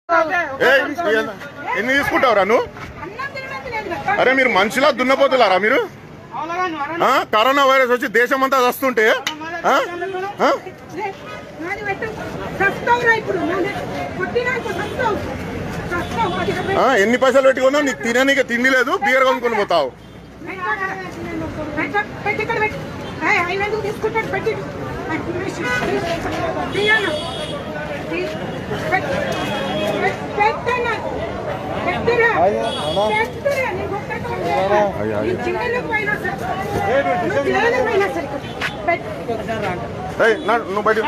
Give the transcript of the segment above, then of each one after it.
ఏ ఎన్ని తీసుకుంటావురా నువ్వు అరే మీరు మనిషిలా దున్నపోతులారా మీరు ఆ? కరోనా వైరస్ వచ్చి దేశం అంతా వస్తుంటే ఆ? ఆ? ఆ, ఎన్ని పైసలు పెట్టుకున్నావు నీకు తిననీకి తిండి లేదు బీర్ కొనుక్కొని పోతావు తీసుకుంటాడు పెట్టి తీయను పెట్టనా పెట్టరా పెట్టరా నీకు ఒక్కటే చిన్నలకు పోయినా సరే నువ్వు చిన్నలకు పోయినా సరే పెట్టు ఏయ్, నడు, నువ్వు బయట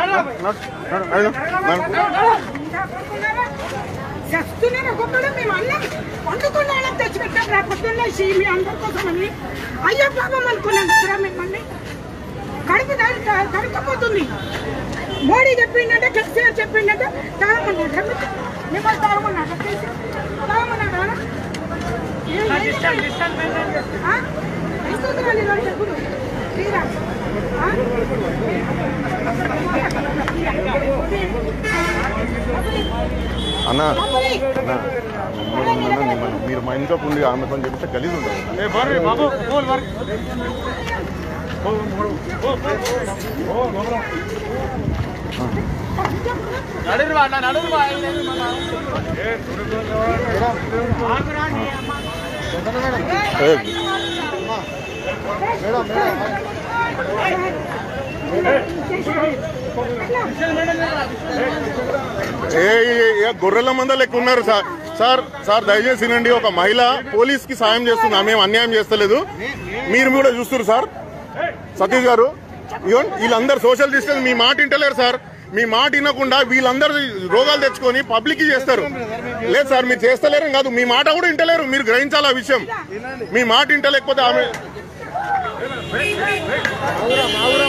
చేస్తున్నారు ఒక్కొక్కడు మేము అన్నం వండుకున్న వాళ్ళకి తెచ్చిపెట్టాం రా పొద్దున్న మీ అందరి కోసమని అయ్యో పాపం అనుకున్నాం కదా మిమ్మల్ని కడుపు దా- కడుక్కపోతుంది మోడీ చెప్పిందంటే కేసీఆర్ చెప్పిందంటే తాగమన్నాడు మిమ్మల్ని తాగమన్నాడు కేసీఆర్ తాగమన్నాడు ఎందుకు రాలి వాడు చెప్పుడు తీరా ఆ? అన్న డబ్బులు ఇ- అన్న మిమ్మల్ని అన్న, మిమ్మల్ని- మీరు మా ఇంట్లో ఉండి ఆమెతో చెప్తే గలీజ్ ఉంటుంది ఏ, ఏ ఏ- ఏ గొర్రెల మంద లెక్క ఉన్నారు సార్ సార్ సార్ దయచేసి వినండి ఒక మహిళ పోలీస్ కి సాయం చేస్తుంది ఆమె ఏం అన్యాయం చేస్తలేదు మీరు కూడా చూస్తారు సార్ సతీష్ గారు ఇగోండి, వీళ్ళందరూ సోషల్ డిస్టెన్స్ మీ మాట వింటలేరు సార్ మీ మాట వినకుండా వీళ్ళందరూ రోగాలు తెచ్చుకొని పబ్లిక్ చేస్తారు లేదు సార్ మీరు చేస్తలేరు కాదు మీ మాట కూడా వింటలేరు మీరు గ్రహించాలి ఆ విషయం మీ మాట వింటలేకపోతే ఆమె